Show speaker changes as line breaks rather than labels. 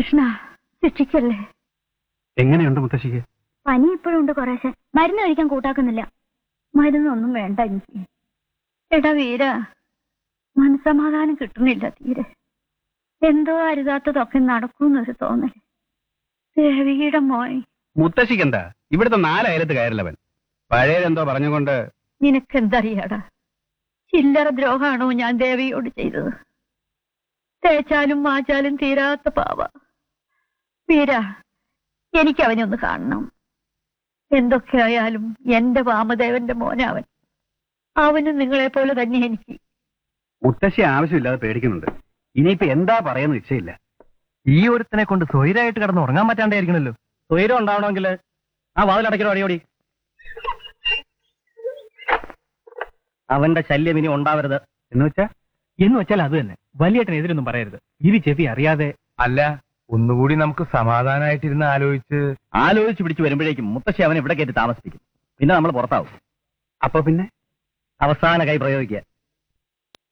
കൃഷ്ണ ശിക്ഷിക്കല്ലേ
എങ്ങനെയുണ്ട് മുത്തശ്ശിക്ക്
പനി ഇപ്പോഴും ഉണ്ട് കുറേശ്ശെ മരുന്ന് കഴിക്കാൻ കൂട്ടാക്കുന്നില്ല മരുന്നൊന്നും വേണ്ട എനിക്ക് എടാ വീര മനസമാധാനം കിട്ടുന്നില്ല തീരെ എന്തോ അരുതാത്തതൊക്കെ നടക്കൂന്നൊരു തോന്നല് ദേവിയുടെ മോയ്
മുത്തശ്ശിക്ക് എന്താ ഇവിടുത്തെ നാലയലത്ത് കയറില്ലവൻ പഴയതെന്തോ പറഞ്ഞുകൊണ്ട്
നിനക്കെന്തറിയാടാ ചില്ലറ ദ്രോഹമാണോ ഞാൻ ദേവിയോട് ചെയ്തത് തേച്ചാലും മാച്ചാലും തീരാത്ത പാവ വീര എനിക്ക് അവനെ ഒന്ന് കാണണം എന്തൊക്കെയായാലും എന്റെ വാമദേവന്റെ മോനവൻ അവനും നിങ്ങളെ പോലെ തന്നെ എനിക്ക്
മുത്തശ്ശി ആവശ്യമില്ലാതെ പേടിക്കുന്നുണ്ട് ഇനിയിപ്പോ എന്താ പറയുന്ന നിശ്ചയില്ല
ഈ ഒരുത്തനെ കൊണ്ട് സ്വൈരായിട്ട് കിടന്ന് ഉറങ്ങാൻ പറ്റാണ്ടായിരിക്കണല്ലോ സ്വൈരം ഉണ്ടാവണമെങ്കിൽ ആ വാതിലടയ്ക്കണോ അടിയോടി അവന്റെ ശല്യം ഇനി ഉണ്ടാവരുത്
എന്ന് വെച്ചാ
എന്ന് വെച്ചാൽ അത് തന്നെ വലിയേട്ടനെതിരൊന്നും പറയരുത് ഇരി ചെവി അറിയാതെ
അല്ല ഒന്നുകൂടി നമുക്ക് സമാധാനമായിട്ടിരുന്ന് ആലോചിച്ച്
ആലോചിച്ച് പിടിച്ചു വരുമ്പോഴേക്കും മുത്തശ്ശി അവനെ ഇവിടെ കയറ്റി താമസിപ്പിക്കും പിന്നെ നമ്മൾ പുറത്താവും
അപ്പൊ പിന്നെ
അവസാന കൈ പ്രയോഗിക്കുക